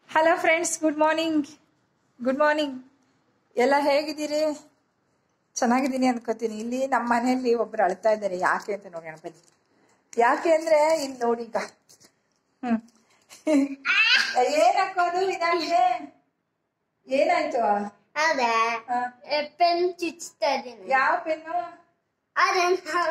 Hello friends good morning good morning ಎಲ್ಲ ಹೇಗಿದ್ದೀರಿ ಚೆನ್ನಾಗಿದ್ದೀನಿ ಅನ್ಕೋತೀನಿ ಇಲ್ಲಿ ನಮ್ಮ ಮನೆಯಲ್ಲಿ ಒಬ್ರು ಅಳ್ತಾ ಇದ್ದಾರೆ ಯಾಕೆ ಅಂತ ನೋಡೋಣ ಬನ್ನಿ ಯಾಕೆ ಅಂದ್ರೆ ಇಲ್ಲಿ ನೋಡಿ ಈಗ ಹ್ಮ್ ಏನ್ ಹಾಕೋದು ಇದಾಗಿದೆ ಏನಾಯ್ತು ಅದೇ ಆ, ಪೆನ್ ಚುಚ್ತಾ ಇದ್ದೀನಿ ಯಾವ ಪೆನ್ನು ಅದೇ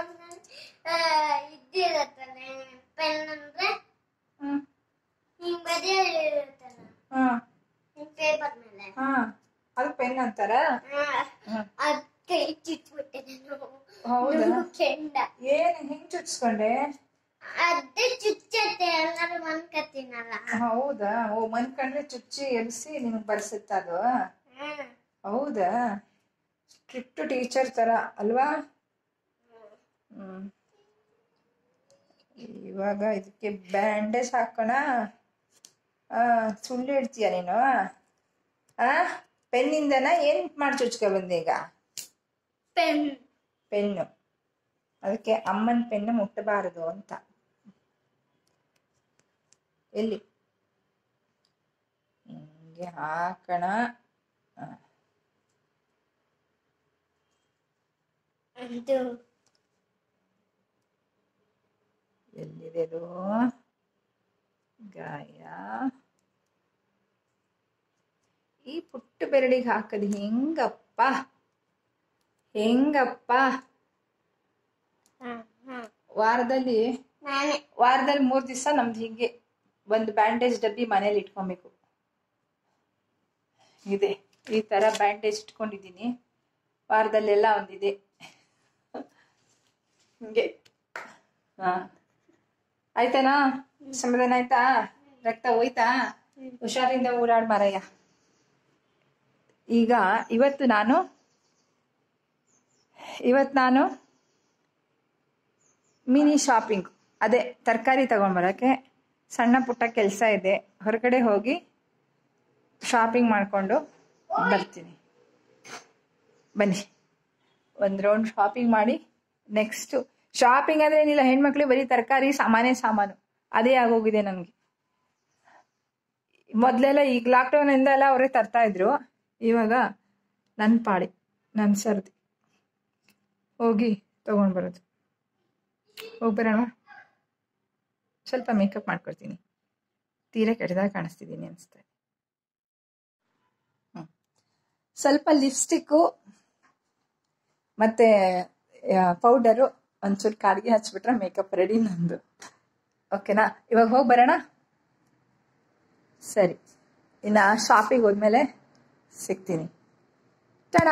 ಇದ್ದಿರತ್ತಲ್ಲ ಪೆನ್ ಅಂದ್ರೆ ಹ್ಮ್ ಹಿಂಗ್ ಬರೆಯಲಿರುತ್ತಲ್ಲ ಹಾ ಹಿಂಗ್ ಪೇಪರ್ ಮೇಲೆ ಹಾ ಅದು ಪೆನ್ ಅಂತಾರ ಹ್ಮ್. ಅದ್ ಕೈ ಚುಚ್ಬಿಟ್ಟೆ ನಾನು ಹೌದಾ ಕೆಂಡ ಏನ್ ಹೆಂಗ್ ಚುಚ್ಕೊಂಡೆ ಅದೇ ಚುಚ್ಚತ್ತೆ ಎಲ್ಲರೂ ಮನ್ಕತ್ತೀನಲ್ಲ ಹೌದಾ ಓ ಮನ್ಕಂಡ್ರೆ ಚುಚ್ಚಿ ಎಬ್ಸಿ ನಿಮ್ಗೆ ಬರ್ಸುತ್ತ ಅದು ಹ್ಮ್. ಹೌದಾ ಸ್ಟ್ರಿಕ್ಟ್ ಟೀಚರ್ ತರ ಅಲ್ವಾ ಹ್ಮ್ ಇವಾಗ ಇದಕ್ಕೆ ಬ್ಯಾಂಡೇಜ್ ಹಾಕೋಣ ಆ ಸುಳ್ಳು ಹೇಳ್ತೀಯ ನೀನು ಆ ಪೆನ್ನಿಂದನ ಏನ್ ಮಾಡಿ ಚುಚ್ಕೊ ಬಂದೆ ಈಗ ಪೆನ್ ಪೆನ್ನು ಅದಕ್ಕೆ ಅಮ್ಮನ ಪೆನ್ನು ಮುಟ್ಟಬಾರದು ಅಂತ ಎಲ್ಲಿ ಹಿಂಗೆ ಹಾಕೋಣ ಆ, ಅದು ಎಲ್ಲಿದೆ ಅದು ಗಾಯ ಈ ಪುಟ್ಟ ಬೆರಳಿಗೆ ಹಾಕದು ಹೆಂಗಪ್ಪ ಹೆಂಗಪ್ಪ ಹ್ಮ್ ಹ್ಮ್ ವಾರದಲ್ಲಿ ನಾನೇ ವಾರದಲ್ಲಿ ಮೂರು ದಿವಸ ನಮ್ದು ಹೀಗೆ ಒಂದು ಬ್ಯಾಂಡೇಜ್ ಡಬ್ಬಿ ಮನೇಲಿ ಇಟ್ಕೊಬೇಕು ಇದೆ ಈ ಥರ ಬ್ಯಾಂಡೇಜ್ ಇಟ್ಕೊಂಡಿದ್ದೀನಿ ವಾರದಲ್ಲೆಲ್ಲ ಒಂದಿದೆ ಹಿಂಗೆ ಹಾಂ ಆಯ್ತಾನಾ ಸಮಾಧಾನ ಆಯ್ತಾ ರಕ್ತ ಹೋಯ್ತಾ ಹುಷಾರಿಂದ ಓಡಾಡ್ ಮಾರಯ್ಯ ಈಗ ಇವತ್ತು ನಾನು ಇವತ್ತು ನಾನು ಮಿನಿ ಶಾಪಿಂಗ್ ಅದೇ ತರಕಾರಿ ತಗೊಂಬರೋಕ್ಕೆ ಸಣ್ಣ ಪುಟ್ಟ ಕೆಲಸ ಇದೆ ಹೊರಗಡೆ ಹೋಗಿ ಶಾಪಿಂಗ್ ಮಾಡಿಕೊಂಡು ಬರ್ತೀನಿ ಬನ್ನಿ ಒಂದು ರೌಂಡ್ ಶಾಪಿಂಗ್ ಮಾಡಿ ನೆಕ್ಸ್ಟು ಶಾಪಿಂಗ್ ಅಂದರೆ ಏನಿಲ್ಲ ಹೆಣ್ಮಕ್ಳಿಗೆ ಬರೀ ತರಕಾರಿ ಸಾಮಾನೇ ಸಾಮಾನು ಅದೇ ಆಗೋಗಿದೆ ನನಗೆ ಮೊದಲೆಲ್ಲ ಈಗ ಲಾಕ್ಡೌನಿಂದ ಎಲ್ಲ ಅವರೇ ತರ್ತಾ ಇದ್ರು ಇವಾಗ ನನ್ನ ಪಾಡಿ ನನ್ನ ಸರ್ದಿ ಹೋಗಿ ತೊಗೊಂಡು ಬರೋದು ಹೋಗಿ ಬರೋಣ ಸ್ವಲ್ಪ ಮೇಕಪ್ ಮಾಡ್ಕೊಳ್ತೀನಿ ತೀರಾ ಕೆಟ್ಟದಾಗ ಕಾಣಿಸ್ತಿದ್ದೀನಿ ಅನಿಸ್ತಾ ಹ್ಞೂ ಸ್ವಲ್ಪ ಲಿಪ್ಸ್ಟಿಕ್ಕು ಮತ್ತು ಪೌಡರು ಒಂಚೂರು ಕಾಡಿಗೆ ಹಚ್ಬಿಟ್ರೆ ಮೇಕಪ್ ರೆಡಿ ನಂದು ಓಕೆನಾ ಇವಾಗ ಹೋಗಿ ಬರೋಣ ಸರಿ ಇನ್ನು ಶಾಪಿಗೆ ಹೋದ್ಮೇಲೆ ಸಿಗ್ತೀನಿ ಟಡಾ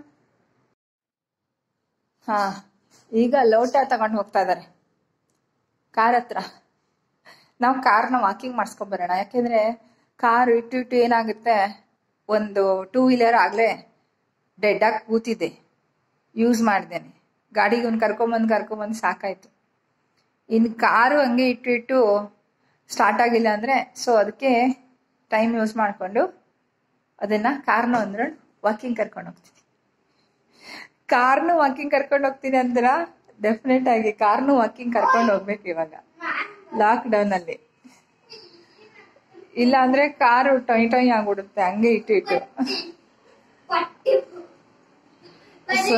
ಹಾಂ ಈಗ ಲೋಟ ತಗೊಂಡು ಹೋಗ್ತಾ ಇದ್ದಾರೆ ಕಾರ್ ಹತ್ರ ನಾವು ಕಾರ್ನ ವಾಕಿಂಗ್ ಮಾಡಿಸ್ಕೊಂಬರೋಣ ಯಾಕೆಂದರೆ ಕಾರ್ ಇಟ್ಟು ಇಟ್ಟು ಏನಾಗುತ್ತೆ ಒಂದು ಟೂ ವೀಲರ್ ಆಗಲೇ ಡೆಡ್ಡಾಗಿ ಕೂತಿದೆ ಯೂಸ್ ಮಾಡ್ದೇನೆ ಗಾಡಿಗೆ ಒಂದು ಕರ್ಕೊಂಬಂದು ಕರ್ಕೊಂಬಂದು ಸಾಕಾಯಿತು ಇನ್ನು ಕಾರು ಹಂಗೆ ಇಟ್ಟು ಇಟ್ಟು ಸ್ಟಾರ್ಟ್ ಆಗಿಲ್ಲ ಅಂದರೆ ಸೊ ಅದಕ್ಕೆ ಟೈಮ್ ಯೂಸ್ ಮಾಡಿಕೊಂಡು ಅದನ್ನು ಕಾರ್ನ ಒಂದು ವಾಕಿಂಗ್ ಕರ್ಕೊಂಡು ಹೋಗ್ತೀನಿ ಕಾರ್ನು ವಾಕಿಂಗ್ ಕರ್ಕೊಂಡು ಹೋಗ್ತೀನಿ ಅಂದ್ರ ಡೆಫಿನೆಟ್ ಆಗಿ ಕಾರ್ನು ವಾಕಿಂಗ್ ಕರ್ಕೊಂಡು ಹೋಗ್ಬೇಕು ಇವಾಗ ಲಾಕ್ ಡೌನ್ ಅಲ್ಲಿ ಇಲ್ಲ ಅಂದ್ರೆ ಕಾರು ಟೊಯ್ ಟೊಯ್ ಆಗ್ಬಿಡುತ್ತೆ ಹಂಗೆ ಇಟ್ಟು ಇಟ್ಟು ಪಟ್ಟಿ ಸೊ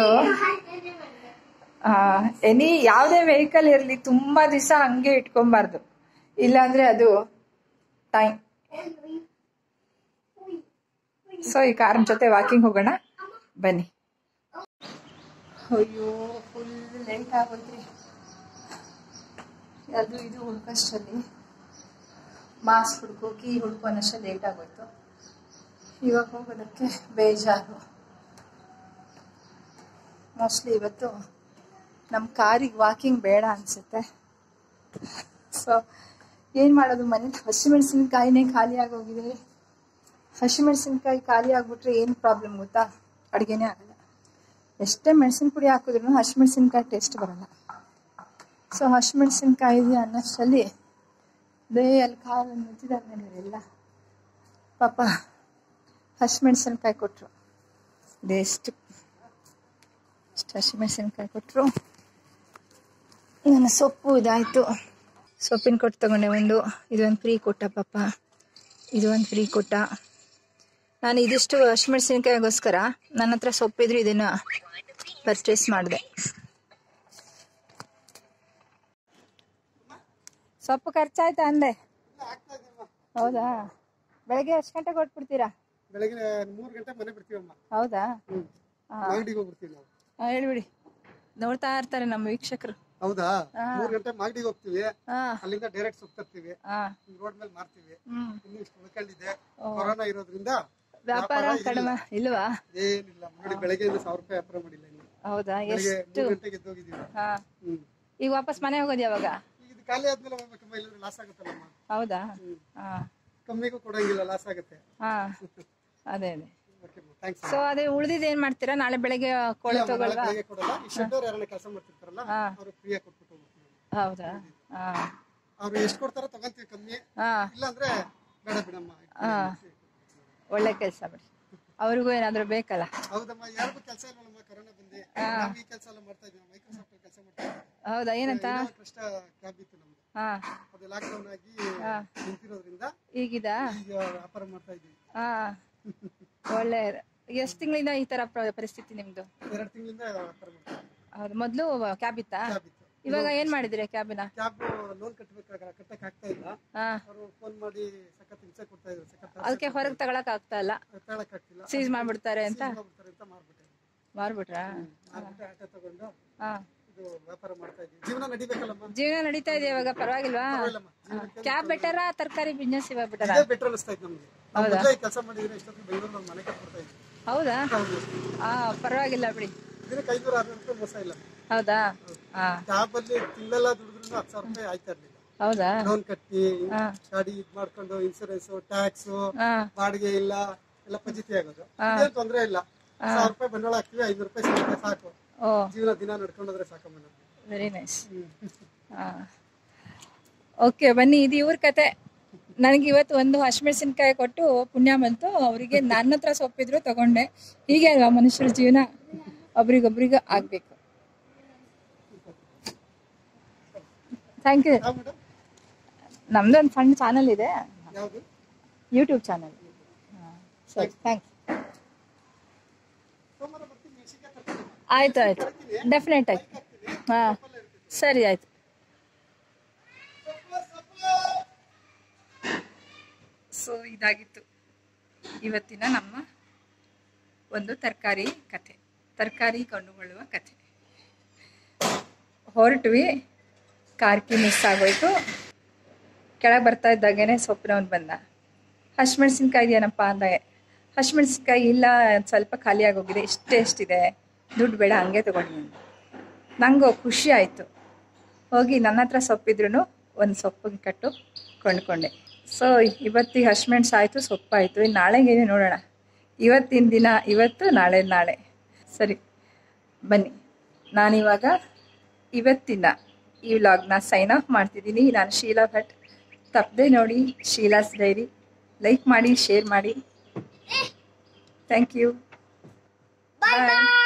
ಎನಿ ಯಾವುದೇ ವೆಹಿಕಲ್ ಇರಲಿ ತುಂಬಾ ದಿವಸ ಹಂಗೆ ಇಟ್ಕೊಬಾರ್ದು ಇಲ್ಲಾಂದ್ರೆ ಅದು ಟೈಮ್ ಸೊ ಈ ಕಾರ್ ಜೊತೆ ವಾಕಿಂಗ್ ಹೋಗೋಣ ಬನ್ನಿ ಅಯ್ಯೋ ಫುಲ್ ಲೇಟ್ ಆಗೋಯ್ತ್ರಿ ಅದು ಇದು ಹುಡ್ಕೋಷ್ಟರಲ್ಲಿ ಮಾಸ್ಕ್ ಹುಡ್ಕೋ ಕೀ ಹುಡ್ಕೋ ಅನ್ನೋಷ್ಟು ಲೇಟ್ ಆಗೋಯ್ತು ಇವಾಗ ಹೋಗೋದಕ್ಕೆ ಬೇಜಾರು ಮೋಸ್ಟ್ಲಿ ಇವತ್ತು ನಮ್ಮ ಕಾರಿಗೆ ವಾಕಿಂಗ್ ಬೇಡ ಅನಿಸುತ್ತೆ ಸೊ ಏನು ಮಾಡೋದು ಮನೇಲಿ ಹಸಿಮೆಣಸಿನ್ಕಾಯಿನೇ ಖಾಲಿ ಆಗೋಗಿದೆ ಹಸಿಮೆಣಸಿನ್ಕಾಯಿ ಖಾಲಿ ಆಗ್ಬಿಟ್ರೆ ಏನು ಪ್ರಾಬ್ಲಮ್ ಗೊತ್ತಾ ಅಡುಗೆನೇ ಆಗಲ್ಲ ಎಷ್ಟೇ ಮೆಣಸಿನ ಪುಡಿ ಹಾಕಿದ್ರು ಹಸಿಮೆಣಸಿನ್ಕಾಯಿ ಟೇಸ್ಟ್ ಬರಲ್ಲ ಸೊ ಹಸಿಮೆಣಸಿನ್ಕಾಯಿ ಇದೆ ಅನ್ನೋಷ್ಟರಲ್ಲಿ ದೇ ಅಲ್ಲಿ ಕಾಲು ನಿಂತಿದ್ದಾರೆ ನೋಡಿ ಎಲ್ಲ ಪಾಪ ಹಸಿಮೆಣಸಿನ್ಕಾಯಿ ಕೊಟ್ಟರು ಇದೆಷ್ಟು ಇಷ್ಟು ಹಸಿಮೆಣಸಿನ್ಕಾಯಿ ಕೊಟ್ಟರು ನನ್ನ ಸೊಪ್ಪು ಇದಾಯಿತು ಸೊಪ್ಪಿನ ಕೊಟ್ಟು ತಗೊಂಡೆ ಒಂದು ಇದೊಂದು ಫ್ರೀ ಕೊಟ್ಟ ಪಾಪ ಇದು ಒಂದು ಫ್ರೀ ಕೊಟ್ಟ ನಾನು ಇದಿಷ್ಟು ಹಸಿಮೆಣಸಿನ್ಕಾಯಿಗೋಸ್ಕರ ನನ್ನ ಹತ್ರ ಸೊಪ್ಪಿದ್ರು ಇದನ್ನು ಪರ್ಚೇಸ್ ಮಾಡಿದೆ ಸೊಪ್ಪು ಖರ್ಚಾಯ್ತಾ ಅಂದೆ ಹೌದಾ ಬೆಳಗ್ಗೆ ಎಷ್ಟು ಗಂಟೆಗೆ ಕೊಟ್ಬಿಡ್ತೀರಾ ಬೆಳಗ್ಗೆ ಮೂರು ಗಂಟೆ ಮನೆ ಬಿಡ್ತೀವಮ್ಮ ಹೌದಾ ಹ್ಮ್ ಹಾ. ಮಾಗಡಿಗೆ ಹೋಗ್ಬಿಡ್ತೀವಿ ನಾವು ಆ, ಹೇಳ್ಬಿಡಿ ನೋಡ್ತಾ ಇರ್ತಾರೆ ನಮ್ಮ ವೀಕ್ಷಕರು ಹೌದಾ ಮೂರು ಗಂಟೆ ಮಾಗಡಿಗೆ ಹೋಗ್ತೀವಿ ಹಾ ಅಲ್ಲಿಂದ ಡೈರೆಕ್ಟ್ ಸೊಪ್ಪು ತರ್ತೀವಿ ಹಾ ರೋಡ್ ಮೇಲೆ ಮಾರ್ತೀವಿ ಹ್ಮ್ ಇನ್ನು ಇಷ್ಟು ಉಳ್ಕೊಂಡಿದೆ ಕೊರೋನಾ ಇರೋದ್ರಿಂದ ವ್ಯಾಪಾರ ಕಡಿಮೆ ಇಲ್ವಾ ಏನಿಲ್ಲ ನೋಡಿ ಬೆಳಗ್ಗೆಯಿಂದ ಸಾವಿರ ರೂಪಾಯಿ ವ್ಯಾಪಾರ ಮಾಡಿಲ್ಲ ಇನ್ನು ಹೌದಾ ಬೆಳಗ್ಗೆ ಎಷ್ಟು ಮೂರು ಗಂಟೆಗೆ ಎದ್ದೋಗಿದ್ದೀವಿ ಹಾ ಹ್ಮ್ ಈಗ ವಾಪಸ್ ಮನೆ ಹೋಗೋದು ಯಾವಾಗ ಈಗ ಇದು ಖಾಲಿ ಆದ್ಮೇಲೆ ಹೋಗ್ಬೇಕಮ್ಮ ಇಲ್ಲದ್ರೆ ಲಾಸ್ ಆಗುತ್ತಲ್ಲಮ್ಮ ಹೌದಾ ಹ್ಮ್. ಹಾ ಕಮ್ಮಿಗೂ ಕೊಡಂಗಿಲ್ಲ ಲಾಸ್ ಆಗುತ್ತೆ ಹಾ ಅದೇ ಅದೇ ಓಕೆ ಥ್ಯಾಂಕ್ಸ್ ಸೊ ಅದೇ ಉಳ್ದಿದ್ ಏನ್ ಮಾಡ್ತೀರಾ ನಾಳೆ ಬೆಳಗ್ಗೆ ಕೋಳಿ ತಗೊಳ್ವಾ ಬೆಳಗ್ಗೆ ಕೊಡಲ್ಲ ಈ ಶೆಡ್ ಅವ್ರು ಯಾರನ್ನ ಕೆಲಸ ಮಾಡ್ತಿರ್ತಾರಲ್ಲ ಹಾ. ಅವ್ರು ಫ್ರೀಯಾಗಿ ಕೊಟ್ಬಿಟ್ಟು ಹೋಗ್ಬೇಕು ಹೌದಾ ಹಾ ಅವ್ರು ಎಷ್ಟು ಕೊಡ್ತಾರೋ ತಗೊಂತೀವಿ ಕಮ್ಮಿ ಹಾ ಇಲ್ಲ ಅಂದ್ರೆ ಬೇಡ ಬಿಡಮ್ಮ ಹಾ ಒಳ್ಳೆ ಕೆಲಸ ಬಿಡಿ ಅವ್ರಿಗೂ ಏನಾದ್ರು ಬೇಕಲ್ಲ ಹೌದಮ್ಮ ಯಾರಿಗೂ ಕೆಲಸ ಇಲ್ಲಮ್ಮ ಕರೋನಾ ಬಂದು ನಾವು ಈ ಕೆಲಸ ಎಲ್ಲ ಮಾಡ್ತಾ ಇದ್ದೀವಿ ಮೈಕ್ರೋಸಾಫ್ಟ್ ಕೆಲಸ ಮಾಡ್ತಾ ಇದ್ದೀವಿ ಹೌದಾ ಏನಂತ ಟ್ರಸ್ಟ್ ಕ್ಯಾಬ್ ಇತ್ತು ನಮ್ದು ಹಾ ಅದು ಲಾಕ್ಡೌನ್ ಆಗಿ ನಿಂತಿರೋದ್ರಿಂದ ಈಗಿದ ಈಗ ವ್ಯಾಪಾರ ಮಾಡ್ತಾ ಇದ್ದೀವಿ ಹಾ ಒಳ್ಳೆ ಎಷ್ಟು ತಿಂಗಳಿಂದ ಈ ತರ ಪ- ಪರಿಸ್ಥಿತಿ ನಿಮ್ದು ಎರಡು ತಿಂಗಳಿಂದ ವ್ಯಾಪಾರ ಮಾಡ್ತಾ ಇದ್ದೀವಿ ಹೌದು ಮೊದ್ಲು ಕ್ಯಾಬ್ ಇತ್ತಾ ಕ್ಯಾಬ್ ಇತ್ತು ಇವಾಗ ಏನ್ ಮಾಡಿದಿರಿ ಕ್ಯಾಬಿನ ಕ್ಯಾಬ್ ಲೋನ್ ಕಟ್ಟಬೇಕಾಗ ಕಟ್ಟಕ್ ಆಗ್ತಾ ಇಲ್ಲ ಹಾ ಅವರು ಫೋನ್ ಮಾಡಿ ಸಖತ್ ಹಿಂಸೆ ಕೊಡ್ತಾ ಇದ್ರು ಸಖತ್ ಅದಕ್ಕೆ ಹೊರಗೆ ತಗೊಳಕ್ ಆಗ್ತಾ ಇಲ್ಲ ತಗೊಳಕ್ ಆಗ್ತಿಲ್ಲ ಸೀಸ್ ಮಾಡ್ಬಿಡ್ತಾರೆ ಅಂತ ಮಾಡ್ಬಿಡ್ತಾರೆ ಅಂತ ಮಾರ್ಬಿಟ್ಟೆ ಮಾರ್ಬಿಟ್ರಾ ಮಾರ್ಬಿಟ್ಟು ಆಟೋ ತಗೊಂಡು ಹಾ ಇದು ವ್ಯಾಪಾರ ಮಾಡ್ತಾ ಇದ್ದೀವಿ ಜೀವನ ನಡಿಬೇಕಲ್ಲಮ್ಮ ಜೀವನ ನಡೀತಾ ಇದೆ ಇವಾಗ ಪರವಾಗಿಲ್ವಾ ಪರವಾಗಿಲ್ಲಮ್ಮ ಜೀವನಕ್ಕೆ ಕ್ಯಾಬ್ ಬೆಟರಾ ತರಕಾರಿ ಬಿಸ್ನೆಸ್ ಇವಾಗ ಬೆಟರಾ ಇದೇ ಬೆಟರ್ ಅನಿಸ್ತಾ ಇತ್ತು ನಮ್ಗೆ ನಾವು ಮೊದಲೇ ಕೆಲಸ ಮಾಡಿದ್ರೆ ಇಷ್ಟೊತ್ತಿಗೆ ಬೆಂಗಳೂರಲ್ಲಿ ಒಂದು ಮನೆ ಕಟ್ಬಿಡ್ತಾ ಇದ್ವಿ ಹೌದಾ ಹೌದು ಹಾ ಪರವಾಗಿಲ್ಲ ಬಿಡಿ ದಿನಕ್ಕೆ ಐನೂರು ಆರ್ನೂರು ರೂಪಾಯಿ ಮೋಸ ಇಲ್ಲ ಹೌದಾ ಹಾ ಕ್ಯಾಬ್ ಅಲ್ಲಿ ತಿಂಗಳೆಲ್ಲ ದುಡಿದ್ರು ಹತ್ತು ಸಾವಿರ ರೂಪಾಯಿ ಆಯ್ತಾ ಇರ್ಲಿಲ್ಲ ಹೌದಾ ಲೋನ್ ಕಟ್ಟಿ ಹಾ. ಗಾಡಿ ಇದ್ ಮಾಡ್ಕೊಂಡು ಇನ್ಸೂರೆನ್ಸ್ ಟ್ಯಾಕ್ಸ್ ಹಾ ಬಾಡಿಗೆ ಇಲ್ಲ ಎಲ್ಲ ಪಜಿತಿ ಆಗೋದು ಏನ್ ತೊಂದ್ರೆ ಇಲ್ಲ ಸಾವಿರ ರೂಪಾಯಿ ಬಂಡವಾಳ ಹಾಕ್ತಿವಿ ಐನೂರು ರೂಪಾಯಿ ಸಿಗುತ್ತೆ ಸಾಕು ಓ ಜೀವನ ದಿನ ನಡ್ಕೊಂಡೋದ್ರೆ ಸಾಕಮ್ಮ ನಮ್ಗೆ. Very nice hmm. ಹಾ ಓಕೆ ಬನ್ನಿ ಇದು ಇವ್ರ ಕತೆ ನನಗೆ ಇವತ್ತು ಒಂದು ಹಸಿಮೆಣಸಿನ್ಕಾಯಿ ಕೊಟ್ಟು ಪುಣ್ಯ ಬಂತು ಅವರಿಗೆ ನನ್ನ ಹತ್ರ ಸೊಪ್ಪಿದ್ರು ತಗೊಂಡೆ ಹೀಗೆ ಅಲ್ವಾ ಮನುಷ್ಯರ ಜೀವನ ಒಬ್ರಿಗೊಬ್ರಿಗೆ ಆಗ್ಬೇಕು ಥ್ಯಾಂಕ್ ಯು ಯಾವ ಮೇಡಮ್ ನಮ್ದೊಂದು ಸಣ್ಣ ಚಾನಲ್ ಇದೆ ಯಾವ್ದು ಯೂಟ್ಯೂಬ್ ಚಾನಲ್ ಸರಿ ಥ್ಯಾಂಕ್ಸ್ ಸೋಮವಾರ ಬರ್ತೀನಿ ಮೆಣಸಿನ್ಕಾಯಿ ತರ್ತೀನಿ. ಆಯ್ತು ಆಯ್ತು ಡೆಫಿನೆಟ್ ಆಯ್ತು ಹಾಂ ಸರಿ ಆಯ್ತು ಸೊ ಇದಾಗಿತ್ತು ಇವತ್ತಿನ ನಮ್ಮ ಒಂದು ತರಕಾರಿ ಕಥೆ ತರಕಾರಿ ಕೊಂಡುಕೊಳ್ಳುವ ಕಥೆ ಹೊರಟ್ವಿ ಕಾರ್ಕಿ ಮಿಸ್ ಆಗೋಯ್ತು ಕೆಳಗೆ ಬರ್ತಾ ಇದ್ದಾಗೇನೆ ಸೊಪ್ಪಿನವನು ಬಂದ ಹಸಿಮೆಣ್ಸಿನ್ಕಾಯಿ ಇದೆಯೇನಪ್ಪ ಅಂದಾಗೆ ಹಸಿಮೆಣ್ಸಿನ್ಕಾಯಿ ಇಲ್ಲ ಒಂದ್ ಸ್ವಲ್ಪ ಖಾಲಿ ಆಗೋಗಿದೆ ಇಷ್ಟೇ ಎಷ್ಟಿದೆ ದುಡ್ಡು ಬೇಡ ಹಂಗೆ ತೊಗೊಂಡು ನನಗೂ ಖುಷಿ ಆಯಿತು ಹೋಗಿ ನನ್ನ ಹತ್ರ ಸೊಪ್ಪಿದ್ರೂ ಒಂದು ಸೊಪ್ಪಿಗೆ ಕಟ್ಟು ಕೊಂಡ್ಕೊಂಡೆ ಸೊ ಇವತ್ತಿಗೆ ಹಸಿಮೆಣ್ಸು ಆಯಿತು ಸೊಪ್ಪಾಯಿತು ಇನ್ನು ನಾಳೆಗೇನೆ ನೋಡೋಣ ಇವತ್ತಿನ ದಿನ ಇವತ್ತು ನಾಳೆ ನಾಳೆ ಸರಿ ಬನ್ನಿ ನಾನಿವಾಗ ಇವತ್ತಿನ ಈ ವ್ಲಾಗ್ನ ಸೈನ್ ಆಫ್ ಮಾಡ್ತಿದ್ದೀನಿ ನಾನು ಶೀಲಾ ಭಟ್ ತಪ್ಪದೆ ನೋಡಿ ಶೀಲಾಸ್ ಡೈರಿ ಲೈಕ್ ಮಾಡಿ ಶೇರ್ ಮಾಡಿ ಥ್ಯಾಂಕ್ ಯು ಬಾಯ್